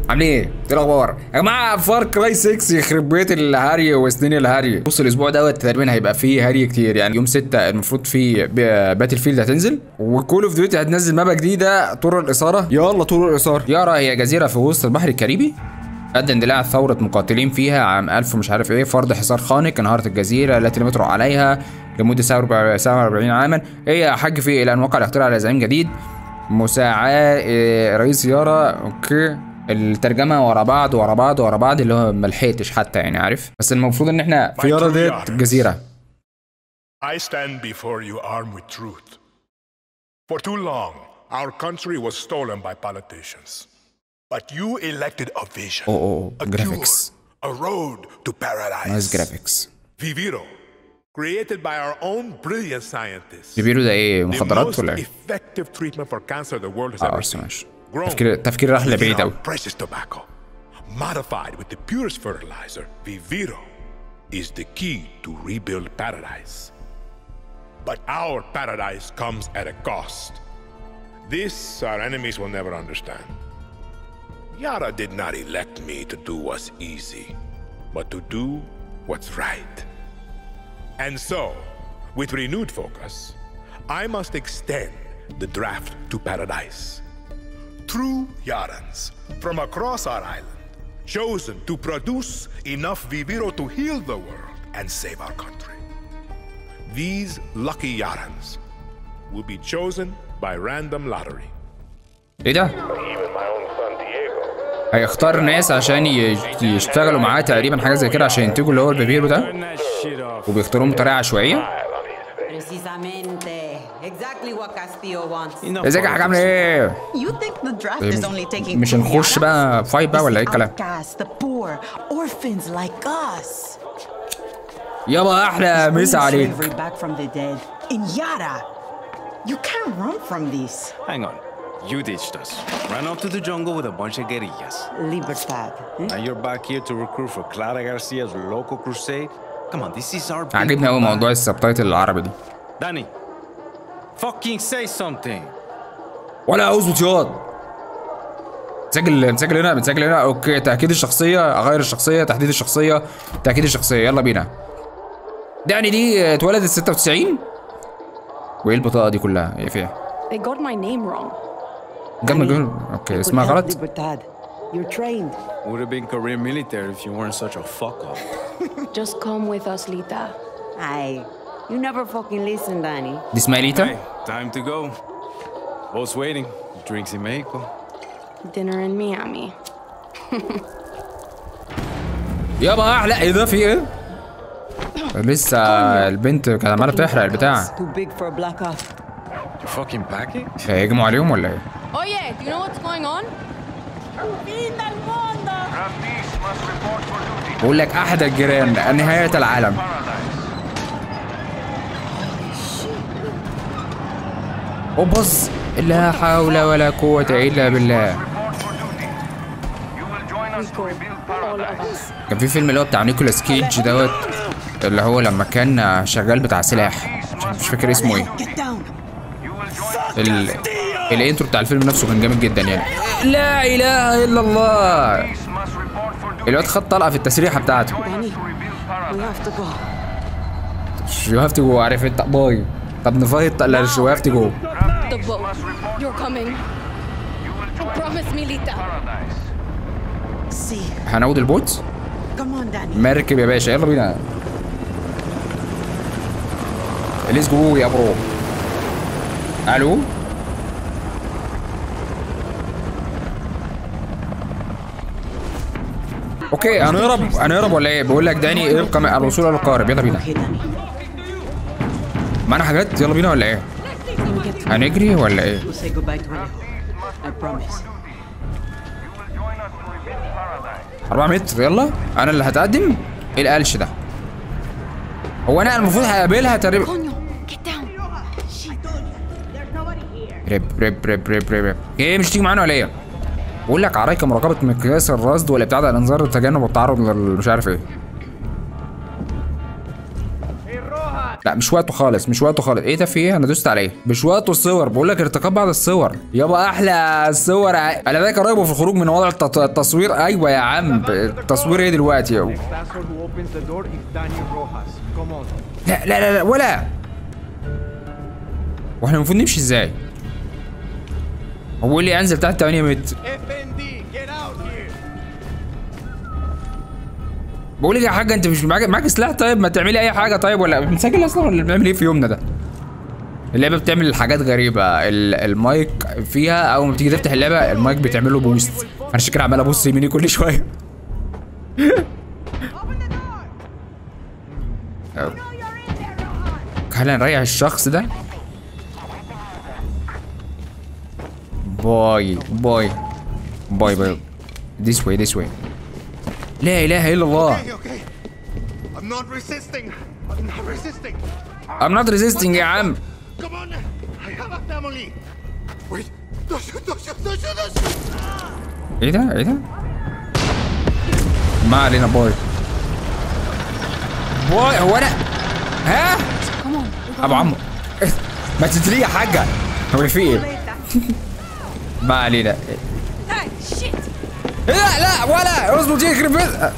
عاملين ايه؟ ايه الاخبار؟ يا جماعه فار كراي 6 يخرب بيت الهري وسنين الهري بص الاسبوع دوت تقريبا هيبقى فيه هري كتير يعني يوم 6 المفروض في باتل فيلد هتنزل وكول اوف ديوتي هتنزل مابا جديده طور الاثاره يلا طور الاثاره يارا هي جزيره في وسط البحر الكاريبي أدى اندلاع ثورة مقاتلين فيها عام 1000 ومش عارف ايه فرض حصار خانق انهارت الجزيرة التي لم يطرق عليها لمدة 47 عاما هي حج في إلى أن وقع الاختراع على زعيم جديد مساعاة إيه، رئيس يارا اوكي الترجمة ورا بعض ورا بعض ورا بعض اللي هو ملحقتش حتى يعني عارف بس المفروض ان احنا في يارا ديت الجزيرة I stand before you armed with truth. For too long, our country was stolen by politicians. But you elected a vision, Oh, oh, oh, a graphics. cure, a road to paradise. نايس جرافيكس Viviro, created by our own brilliant scientists. بيبيرو ده ايه The مخدرات most ولا ايه؟ effective treatment for cancer the world has اه ever بس seen. ماشي Grown تفكير تفكير راح لبعيد using اوي our precious tobacco, modified with the purest fertilizer, Viviro is the key to rebuild paradise. But our paradise comes at a cost. This our enemies will never understand. Yara did not elect me to do what's easy, but to do what's right. And so, with renewed focus, I must extend the draft to paradise. True Yarans from across our island, chosen to produce enough Viviro to heal the world and save our country. These lucky Yarans will be chosen by random lottery. ايه ده؟ Even my own son Diego. هيختار ناس عشان ي- يشتغلوا معاه تقريبا حاجه زي كده عشان ينتجوا اللي هو البيبيرو ده Turn that shit off. وبيختاروهم بطريقه عشوائيه Precisamente. Exactly what Castillo wants. Enough ازيك يا حاجه عامله ايه؟ You think the draft is only taking مش هنخش بقى فايت بقى ولا ايه الكلام؟ Outcasts, the poor, orphans like us. يابا احلى مسا Bring عليك slavery back from the dead. In Yara. You can't run from this. Hang on. You ditched us. Ran off to the jungle with a bunch of guerrillas. Libertad. eh? Now you're back here to recruit for Clara Garcia's local crusade? Come on, this is our big عاجبني قوي comeback. موضوع السبتايتل العربي دي Danny, fucking say something. ولا اظبط ياض نسجل نسجل هنا بنسجل هنا اوكي تاكيد الشخصيه اغير الشخصيه تحديد الشخصيه تاكيد الشخصيه يلا بينا دعني دي اتولدت 96 وايه البطاقه دي كلها ايه فيها They got my name wrong. جنب جنب اوكي اسمها Libertad, غلط Libertad. You're trained. Would have been career military if you weren't such a fuck up. Just come with us, Lita. Aye. You never fucking listen, Danny. دي اسمها ليتا Hey, time to go. Boat's waiting. Drinks in Mexico. Dinner in Miami. يابا احلى ايه ده في ايه لسه البنت كانت عماله بتحرق البتاع Too big for a black off. You fucking package? هيهجموا عليهم ولا ايه Oh yeah, do you know what's going on? بقول لك احد الجيران نهايه العالم وبص لا حول ولا قوة إلا بالله All of us. كان في فيلم اللي هو بتاع نيكولاس كيج دوت اللي هو لما كان شغال بتاع سلاح مش- مش فاكر اسمه ايه Get down. ال... الانترو بتاع الفيلم نفسه كان جامد جدا يعني لا اله الا الله الواد خد طلقه في التسريحه بتاعته Danny, we have to go. يو هاف تو جو عارف انت باي طب نفايت لا يو هاف تو جو The boat. You're coming. Promise me, Lita. See. هنعود البوت Come on, Danny. مركب يا باشا يلا بينا ليتس جو يا برو الو اوكي هنهرب هنهرب ولا ايه بقول لك داني ابقى مع الوصول الى القارب يلا بينا Okay, Danny. معانا حاجات يلا بينا ولا ايه When we get to هنجري ولا ايه we'll say goodbye to Alejo. I promise. 4 متر يلا انا اللي هتقدم ايه القلش ده هو انا المفروض هقابلها تقريبا Coño, get down. ريب ريب ريب ريب ريب ريب ايه مش تيجي معانا ولا ايه بقول لك عليك مراقبه مقياس الرصد ولا بتاع ده الانذار لتجنب التعرض للمش عارف ايه لا مش وقته خالص مش وقته خالص ايه ده في ايه انا دوست عليه مش وقته الصور بقول لك ارتقاب بعد الصور يابا احلى الصور ع- انا بالك قريب في الخروج من وضع الت- التصوير ايوه يا عم التصوير ايه دلوقتي يابا. Pastor who opens the door is Daniel Rojas. Come on. لا لا لا, لا ولا واحنا المفروض نمشي ازاي هو بيقول لي انزل تحت 8 متر FND, get out here. بقول لك يا حاجه انت مش معاك معاك سلاح طيب ما تعملي اي حاجه طيب ولا بنسجل اصلا ولا بنعمل ايه في يومنا ده اللعبه بتعمل حاجات غريبه ال- المايك فيها اول ما بتيجي تفتح اللعبه المايك بتعمل له بوست انا عشان كده عمال ابص يميني كل شويه أو. خلينا نريح الشخص ده باي باي باي باي this way this way لا اله الا الله Okay, okay. I'm not resisting. I'm not resisting. I'm not resisting يا عم Come on. I have a family. Wait. Don't shoot, don't shoot, don't shoot, don't shoot. ايه ده ايه ده ما علينا باي باي هو انا ها ابو عمو ما تدري يا حاجه هو في ايه ما علينا لا لا ولا اظبط يخرب بيت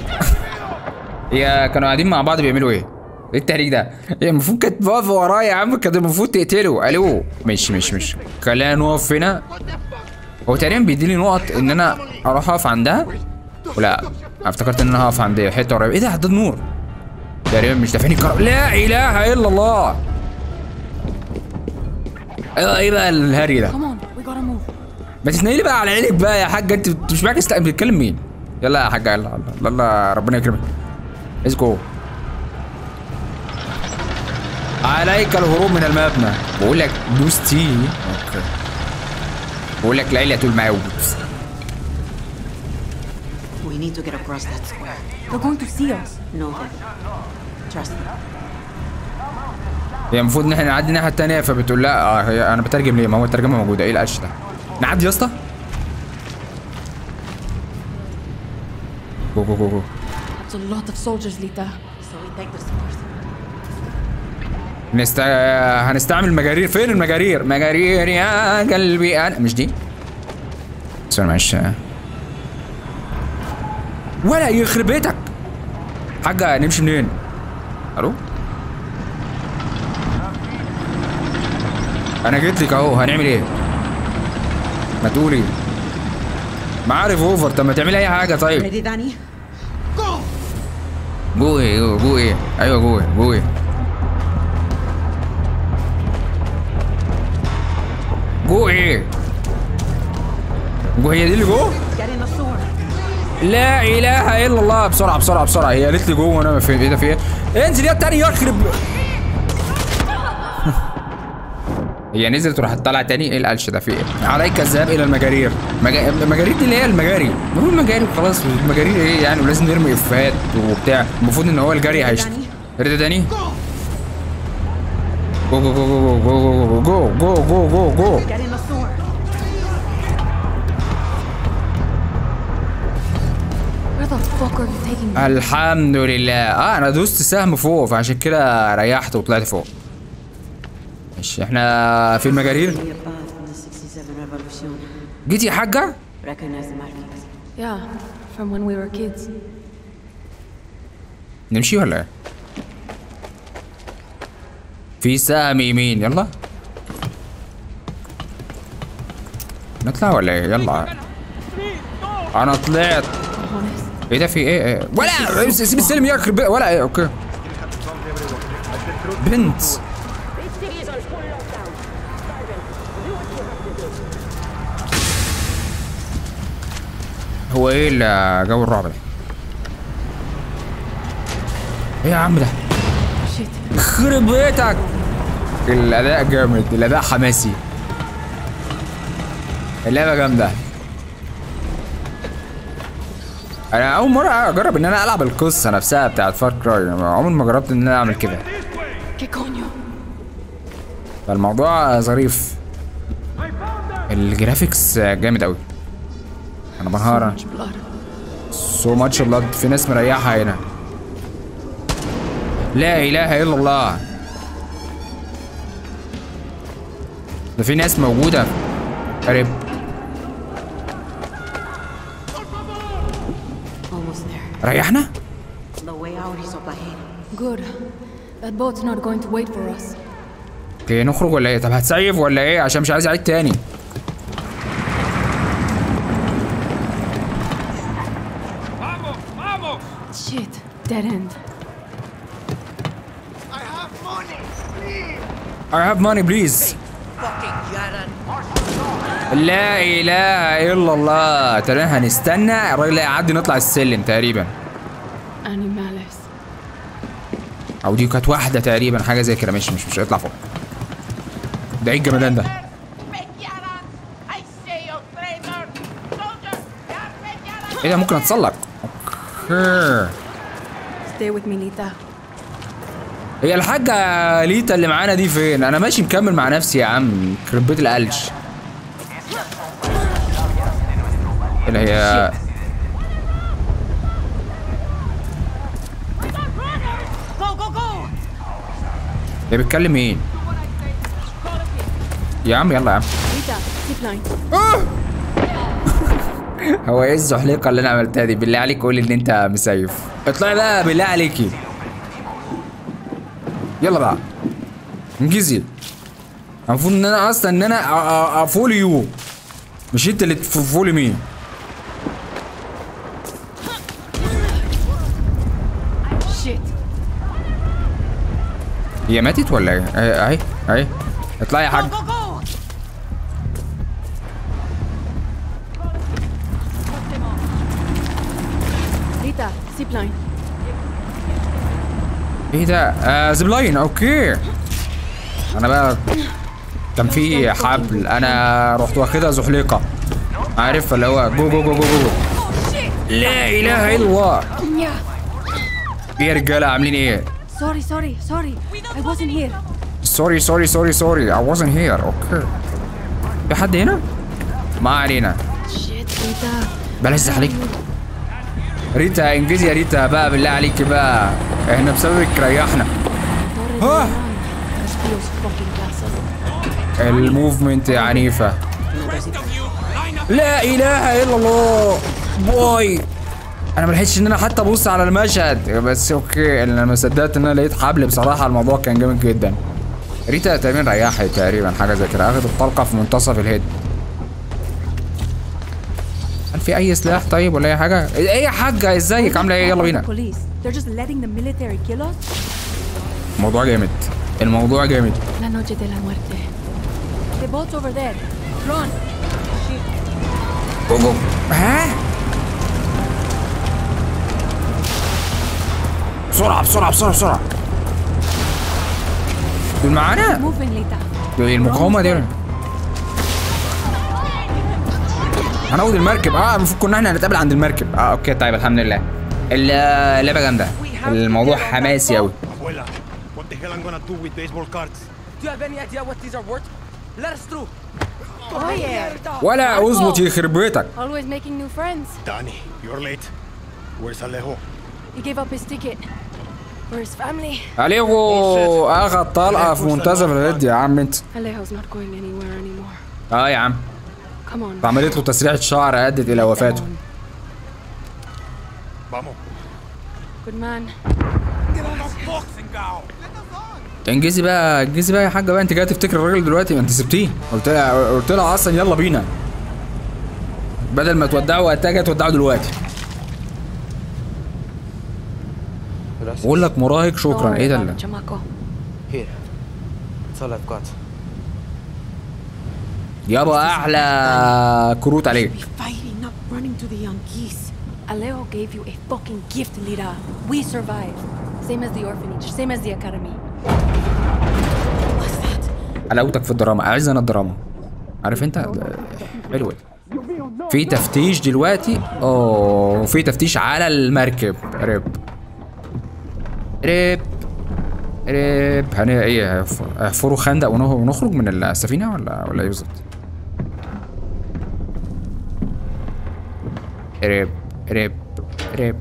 هي كانوا قاعدين مع بعض بيعملوا ايه؟ ايه التهريج ده؟ هي المفروض كانت واقفه ورايا يا عم كانت المفروض تقتله الو ماشي ماشي ماشي خلينا نقف هنا هو تقريبا بيديني نقط ان انا اروح اقف عندها ولا أنا افتكرت ان انا هقف عند حته قريبه ايه ده ده النور تقريبا مش دافعين الكهرباء لا اله الا الله ايه ده- ايه بقى الهري ده Come on, we gotta move. ما تتنيلي بقى على عينك بقى يا حاجه انت بت- مش معاك است- بتتكلم مين يلا يا حاجه يلا يلا يلا ربنا يكرمك ليتس جو عليك الهروب من المبنى بقول لك دوس تي اوكي بقول لك ليلة الموت We need to get across that square. They're going to see us. No, then. Trust me. هي المفروض ان احنا نعدي الناحيه التانيه فبتقول لا اه هي انا بترجم ليه ما هو الترجمه موجوده ايه القش ده نعدي يا اسطى جو جو جو جو That's a lot of soldiers, Lita. So we take the stairs. نست... هنستعمل مجارير فين المجارير مجارير يا قلبي انا مش دي استنى معلش ولا يخرب بيتك حاجة نمشي منين الو انا جيت لك اهو هنعمل ايه ما تقولي ما عارف اوفر طب ما تعملي اي حاجة طيب Ready, Danny? جوه ايه جوه جوه ايه ايوه جوه جوه ايه جوه ايه جوه هي دي اللي جوه Get in the sewer. لا اله الا الله بسرعه بسرعه بسرعه هي قالت لي جوه وانا ما فين ايه ده في ايه انزل يا التاني يخرب هي نزلت وراحت طالعه تاني ايه القلش ده في ايه عليك الذهاب الى المجارير مجا... المجارير دي اللي هي المجاري نقول المجاري خلاص المجارير ايه يعني ولازم نرمي افيهات وبتاع المفروض ان هو الجري هيشت رد تاني جو جو جو جو جو جو جو جو جو جو جو Get in the sewer. Where the fuck are you taking me? الحمد لله اه انا دوست سهم فوق فعشان كده ريحت وطلعت فوق ماشي احنا في المجارير Near path from the 67 revolution. جيتي يا حاجه Recognize the markings. Yeah, from when we were kids. نمشي ولا ايه في سهم يمين يلا نطلع ولا ايه يلا انا طلعت Honest. ايه ده في ايه, إيه؟ ولا سيب السلم يخرب بي- ولا ايه اوكي بنت هو ايه اللي جو الرعب ده ايه يا عم ده Shit. يخرب بيتك الاداء جامد الاداء حماسي اللعبه جامده انا اول مره اجرب ان انا العب القصه نفسها بتاعت فار كراي عمري ما جربت ان انا اعمل كده ¿Qué coño? فالموضوع ظريف الجرافيكس جامد قوي انا بنهار Much blood. سو ماتش بلاد في ناس مريحه هنا لا اله الا الله ده في ناس موجوده قريب Almost there. ريحنا The way out is up ahead. Good. That boat's not going to wait for us. اوكي نخرج ولا ايه طب هتسيف ولا ايه عشان مش عايز اعيد تاني Shit. Dead end. I have money, please. I have money please لا اله الا الله تقريبا هنستنى الراجل يعدي نطلع السلم تقريبا Animales. او دي كانت واحده تقريبا حاجه زي كده مش مش مش هيطلع فوق ده ايه الجمدان ده I say, you traitor! Soldier! ايه ده ممكن اتسلق اوكي Stay with me, Lita. هي الحاجة ليتا اللي معانا دي فين؟ أنا ماشي مكمل مع نفسي يا عم يخرب بيت القلش. اللي هي Go, go, go! هي بتكلم مين؟ يا عم يلا يا عم Lita, zip line. هو ايه الزحليقة اللي أنا عملتها دي؟ بالله عليك قول إن أنت مسيف. اطلعي بقى بالله عليكي. يلا بقى. انجزي. المفروض إن أنا أصلا إن أنا أ- أ- أفولي يو. مش أنت اللي تفولي مين. Shit. هي ماتت ولا ايه؟ اهي اهي اهي اطلعي يا حاج Go, go! Lita, zip line. ايه ده؟ آه زيب لاين اوكي انا بقى كان في حبل انا رحت واخدها زحليقه عارف اللي هو جو جو جو جو جو لا اله الا الله Yeah. ايه يا رجاله عاملين ايه؟ Sorry, sorry, sorry. I wasn't here. سوري سوري سوري سوري I wasn't here اوكي في حد هنا؟ ما علينا Shit, Lita. بلاش زحليق ريتا انجزي يا ريتا بقى بالله عليك بقى احنا بسببك ريحنا ها Castillo's fucking castle. الموفمنت عنيفة لا اله الا الله باي انا ما لحقتش ان انا حتى ابص على المشهد بس اوكي انا لما صدقت ان انا لقيت حبل بصراحة الموضوع كان جامد جدا ريتا تقريبا ريحت تقريبا حاجة زي كده اخدت الطلقة في منتصف الهيد هل في اي سلاح طيب ولا اي حاجة ايه يا حاجة ازيك عاملة ايه يلا بينا Police. They're just letting the military kill us? الموضوع جامد الموضوع جامد La noche de la muerte. The boat's over there. Run. Shit. جو جو ها بسرعة بسرعة بسرعة بسرعة دول معانا Moving, Lita. دول المقاومة دي هناخد المركب اه المفروض كنا احنا هنتقابل عند المركب اه اوكي طيب الحمد لله اللعبة جامدة الموضوع حماسي اوي Abuela, what the hell I'm gonna do with baseball cards? Do you have any idea what these are worth? Let us through. Oh, yeah. ولا اظبط يخرب بيتك Always making new friends. Danny, you're late. Where's Alejo? He gave up his ticket. For his family. عليكو اخد طلقة في منتصف الهد يا عم انت Alejo's not going anywhere anymore. اه يا عم Come on. عملت له تسريحة شعر ادت الى وفاته Vamos. Good man. انجزي بقى انجزي بقى يا حاجه بقى انت جاي تفتكر الراجل دلوقتي ما انت سبتيه قلت لها قلت لها اصلا يلا بينا بدل ما تودعوا وقتها جاي تودعوا دلوقتي بقول لك مراهق Don't شكرا worry ايه ده about اللي it, Chamaco. Here. That's all I've got. يابا احلى كروت عليك Be fighting, not running to the young geese. Alejo gave you a fucking gift, Lira. We survived. Same as the orphanage, same as the academy. What's that? حلاوتك في الدراما عايز انا الدراما عارف انت حلو في تفتيش دلوقتي اوه في تفتيش على المركب ريب ريب ريب هن ايه هيحف- هيحفروا خندق ونه- ونخرج من السفينه ولا ولا ايه بالظبط ريب ريب ريب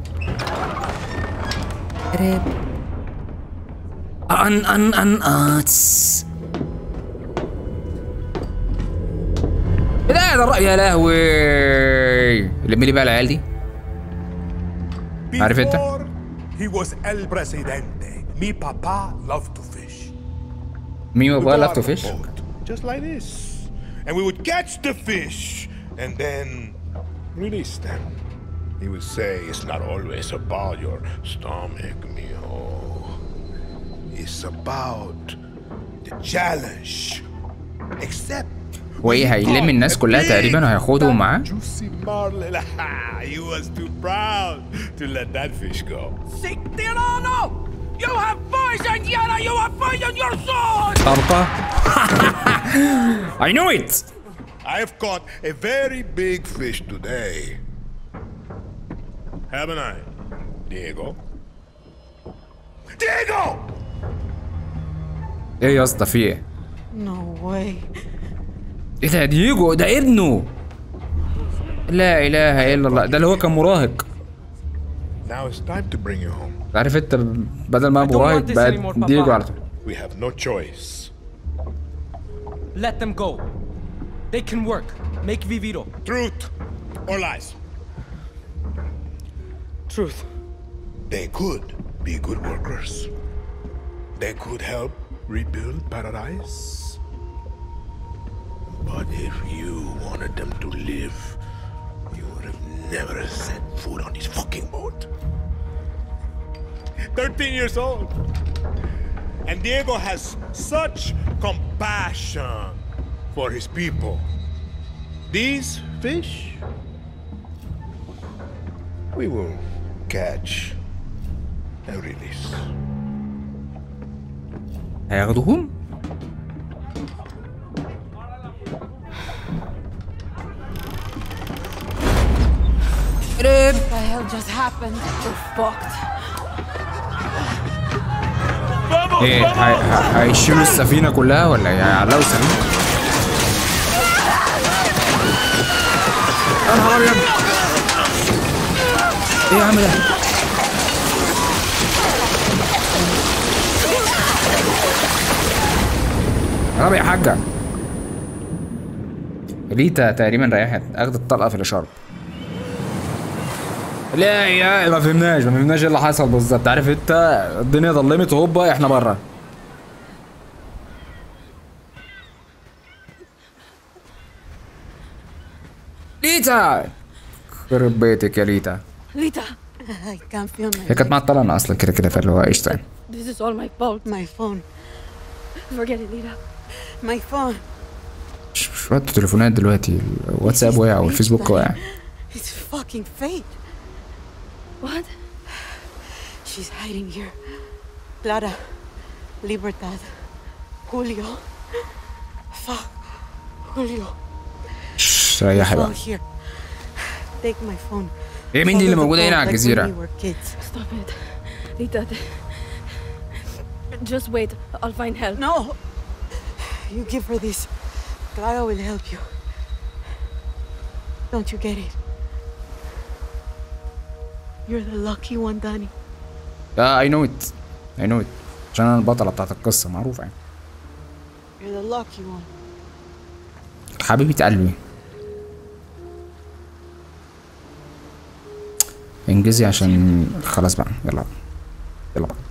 ريب ان ان ان اتس لا ده الر- يا لهوي لمي لي بقى العيال دي عارف انت؟ Before he was el presidente. Mi papa loved to fish. مين We بابا go لاف تو out on a فيش boat, just like this, and we would catch the fish and then release them. He would say, "It's not always about your stomach, mijo. It's about the challenge." Except. وايه هيلم الناس كلها تقريبا وهياخدهم معاه Juicy marlin. he was too proud to let that fish go. Sic Tirano! You have poisoned Yara! You have poisoned your soul! طرطة I knew it I have caught a very big fish today. Haven't I, Diego? Diego! ايه يا اسطى في ايه؟ No way. ايه ده دييجو ده ابنه لا اله الا الله ده اللي هو كان مراهق Now it's time to bring you home. عارف انت بدل ما I don't مراهق want this بقى anymore, Papa. دييجو على طول We have no choice. Let them go. They can work. Make Viviro. Truth or lies? Truth. They could be good workers. They could help rebuild paradise. But if you wanted them to live, you would have never set foot on this fucking boat. 13 years old. And Diego has such compassion for his people. These fish, we will catch and release. هياخدوهم قرب What the hell just happened? We're fucked. ايه هي- هي- هيشيلوا السفينة كلها ولا ايه؟ هيعلقوا السفينة؟ يا نهار ابيض ايه يا عم ده؟ يا رب يا حاجة ريتا تقريبا ريحت اخدت طلقة في الاشارة لا يا ما فهمناش ما فهمناش ايه اللي حصل بالظبط عارف انت الدنيا ضلمت هوبا احنا بره ليتا خرب بيتك يا ليتا Lita, I can't feel my هي كانت معطلة انا اصلا كده كده فاللي هو قشطة يعني this is all my fault. my phone. Forget it, Lita. My phone. مش مش وقت تليفونات دلوقتي الواتساب واقع والفيسبوك واقع It's fucking fate. What? She's hiding here. Clara. Libertad. Julio. Fuck. Julio. شش، ريحي All بقى here. Take my phone. ايه مين دي اللي Follow the موجودة هنا boat على like when الجزيرة؟ we were kids. Stop it. Lita, th- just wait. I'll find help. No! You give her this. Clara will help you. Don't you get it? You're the lucky one, Danny. اه اي نو ات اي نو ات عشان انا البطلة بتاعت القصة معروفة يعني You're the lucky one. حبيبة قلبي انجزي عشان خلاص بقى يلا بقى. يلا بقى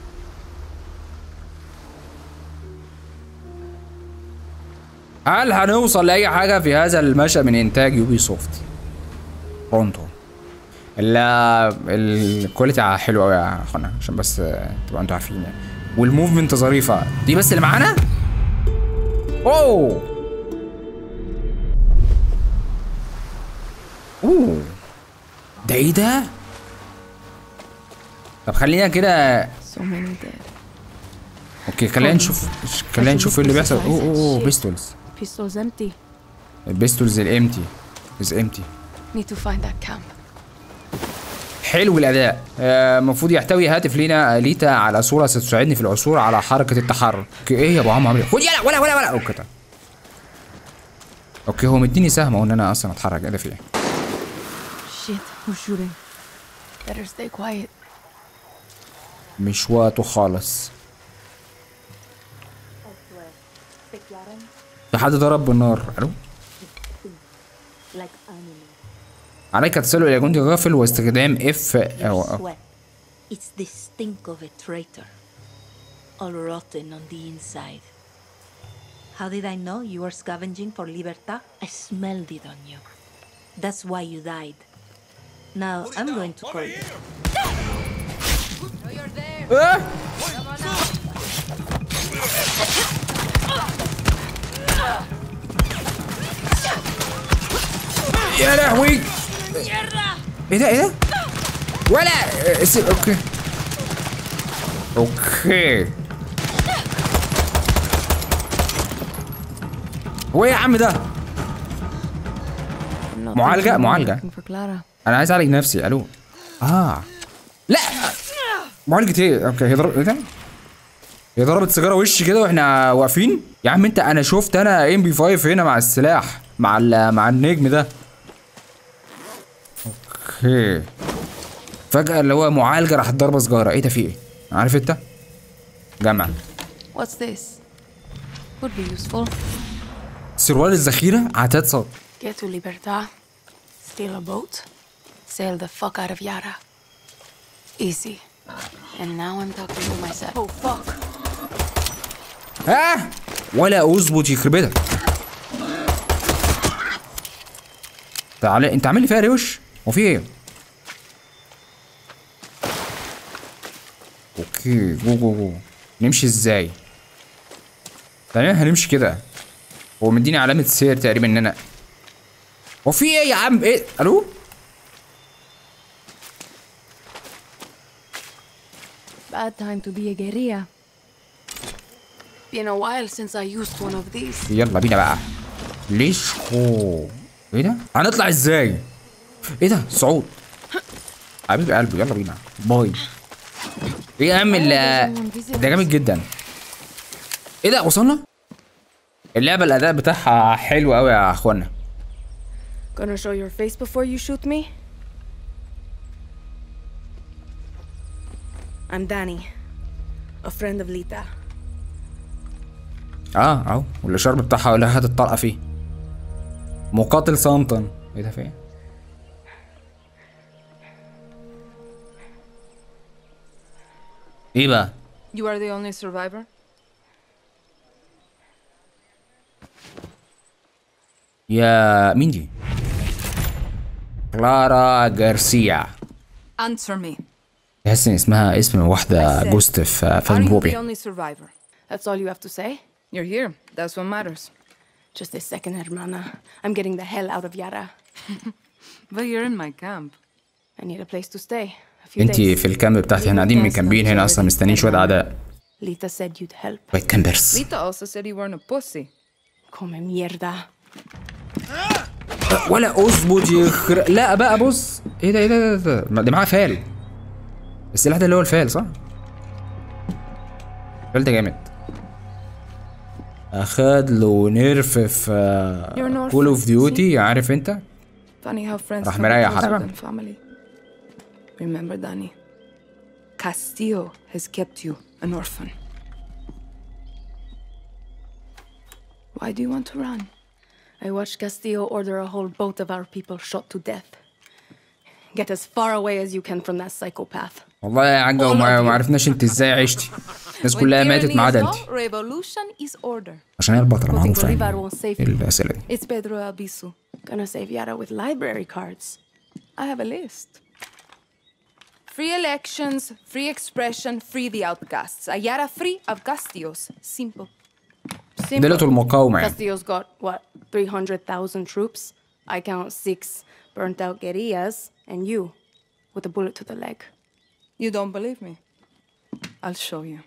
هل هنوصل لأي حاجة في هذا المشهد من إنتاج يوبي سوفت؟ برونتو لا الكواليتي حلو قوي يا اخوانا عشان بس آه، تبقوا انتوا عارفين يعني والموفمنت ظريفة دي بس اللي معانا؟ اوه اوه ده ايه ده؟ طب خلينا كده So many dead. اوكي خلينا نشوف خلينا نشوف ايه اللي بيحصل اوه اوه اوه بيستولز Pistol's empty. البيستولز الامتي از امتي Need to find that camp. حلو الاداء آه، المفروض يحتوي هاتف لينا ليتا على صوره ستساعدني في العثور على حركه التحرك اوكي ايه يا ابو عم عامل إيه؟ خد يلا ولا ولا ولا اوكي طيب. اوكي هو مديني سهم اهو ان انا اصلا اتحرك ايه ده في ايه Shit, who's shooting? Better stay quiet. مش وقته خالص في حد ضرب بالنار الو like animals. عليك التسلل الى جندي غافل واستخدام اف Your أو أو. sweat. It's the stink of a traitor. All rotten on the inside. How did I know you were scavenging for Libertad? I smelled it on you. That's why you died. Now I'm going to call you. يا لهوي ايه ده ايه ده ولا اس- اوكي اوكي هو ايه يا عم ده معالجة معالجة Looking for Clara. انا عايز اعالج نفسي الو اه لا معالجة ايه اوكي هي ضرب ايه ده هي ضربت سيجاره وش كده واحنا واقفين يا عم انت انا شفت انا ام بي 5 هنا مع السلاح مع ال- مع النجم ده اوكي فجأة اللي هو معالجة راح ضربة سجارة ايه ده في ايه؟ عارف انت؟ جمع What's this? Would be useful. سروال الذخيرة عتاد صوت Get to Libertad. Steal a boat. Sail the fuck out of Yara. Easy. And now I'm talking to myself. Oh fuck. ها ولا اظبط يخرب بيتك تعالى انت عامل لي فيها روش هو في ايه اوكي جو جو جو نمشي ازاي تقريبا هنمشي كده هو مديني علامة سير تقريبا ان انا هو في ايه يا عم ايه الو Bad time to be a guerrilla. Been a while since I used one of these. يلا بينا بقى ليش هو ايه ده هنطلع ازاي ايه ده صعود حبيب قلبي يلا بينا باي ايه يا عم ال- ده جامد جدا ايه ده وصلنا اللعبه الاداء بتاعها حلو قوي يا اخوانا Gonna show your face before you shoot me? I'm Danny, a friend of Lita. اه اهو والاشاره بتاعها ولا هات الطلقه فيه مقاتل صامتا ايه ده فين ايه بقى You are the only survivor? يا مين دي كلارا جارسيا Answer me. تحس ان اسمها اسم واحده جوست في Are فيلم you the بوبي only survivor? That's all you have to say? You're here. That's what matters. Just a second, hermana. I'm getting the hell out of Yara. But you're in my camp. I need a place to stay. A few انتي days. في الكامب بتاعتي احنا قاعدين مكمبين هنا اصلا مستنيين شويه اعداء Lita said you'd help. شويه كامبرز Lita also said you weren't a pussy. Come mierda. ولا اظبط يخر لا بقى بص ايه ده ايه ده ايه ده ده ده معاه فال السلاح ده اللي هو الفال صح؟ الفال ده جامد اخد له نيرف في You're an كول اوف orphan, ديوتي عارف انت؟ Funny how friends راح can be مريح closer حرام. than family. Remember, Danny, Castillo has kept you an orphan. Why do you want to run? I watched Castillo order a whole boat of our people shot to death. Get as far away as you can from that psychopath. والله يا عجة وما ما عرفناش انت ازاي عشتي الناس كلها ماتت ما عدا انت revolution is order. عشان هي البطلة But معروفة Bolivar يعني won't save في you. الأسئلة دي It's Pedro Albizu. Gonna save Yara with library cards. I have a list. Free elections, free expression, free the outcasts. Ayara free of Castillos. Simple. دلته المقاومة يعني Castillo's got, what, 300,000 troops? I count six burnt out guerrillas, and you, with a bullet to the leg. You don't believe me? I'll show you.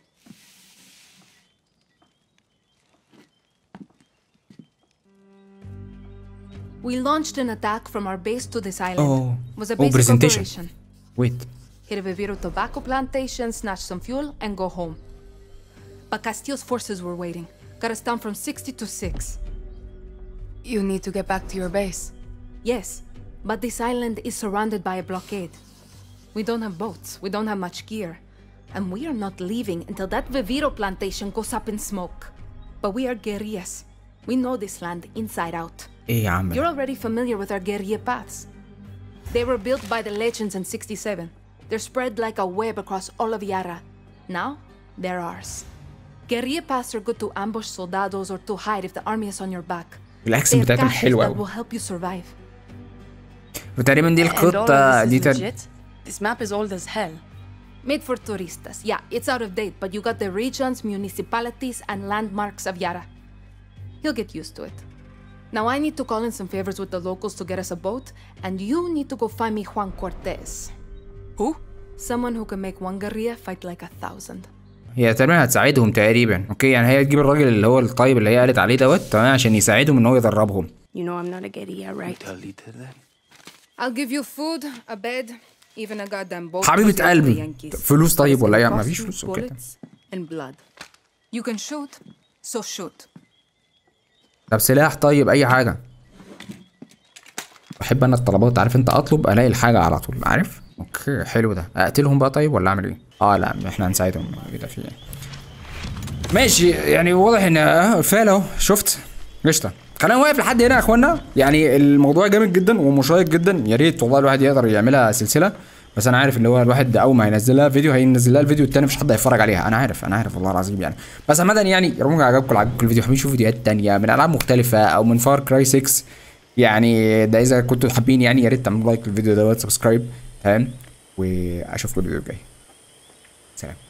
We launched an attack from our base to this island. Oh. was a Oh, basic presentation. operation. ويت Hit a Viviro tobacco plantation, snatch some fuel, and go home. But Castillo's forces were waiting. Got us down from 60 to 6. You need to get back to your base. Yes, but this island is surrounded by a blockade. We don't have boats, we don't have much gear. And we are not leaving until that Viviro plantation goes up in smoke. But we are guerrillas. We know this land inside out. ايه يا عم You're ده؟ already familiar with our guerrilla paths. They were built by the legends in 67. They're spread like a web across all of Yara. Now, they're ours. Guerrilla paths are good to ambush soldados or to hide if the army is on your back. الاكسنت They have بتاعتهم caches حلوه that قوي will help you survive. وتقريبا دي And all of الخطه this دي is تر... legit? This map is old as hell. Made for turistas. Yeah, it's out of date, but you got the regions, municipalities, and landmarks of Yara. You'll get used to it. Now I need to call in some favors with the locals to get us a boat, and you need to go find me Juan Cortez. Who? Someone who can make one guerrilla fight like a thousand. هي تقريبا هتساعدهم تقريبا اوكي يعني هي تجيب الراجل اللي هو الطيب اللي هي قالت عليه دوت تمام عشان يساعدهم ان هو يدربهم You know I'm not a guerrilla, right? I'll give you food, a bed, even a goddamn boat. حبيبة for the قلبي Yankees. فلوس طيب It's ولا gonna ايه cost مفيش you فلوس وكده bullets and blood. You can shoot, so shoot. طب سلاح طيب اي حاجه بحب انا الطلبات عارف انت اطلب الاقي الحاجه على طول عارف اوكي حلو ده اقتلهم بقى طيب ولا اعمل ايه اه لا احنا هنساعدهم كده في إيه. ماشي يعني واضح ان اه فعلا اهو شفت قشطه خلينا واقف لحد هنا يا اخوانا يعني الموضوع جامد جدا ومشيق جدا يا ريت والله الواحد يقدر يعملها سلسله بس انا عارف ان هو الواحد اول ما ينزلها فيديو هينزل لها الفيديو التاني مش حد هيتفرج عليها انا عارف انا عارف والله العظيم يعني بس عامه يعني يا رب عجبكم عجبكم الفيديو حابين تشوفوا فيديوهات تانية من العاب مختلفه او من فار كراي 6 يعني ده اذا كنتوا حابين يعني يا ريت تعملوا لايك للفيديو دوت سبسكرايب تمام واشوفكم الفيديو الجاي سلام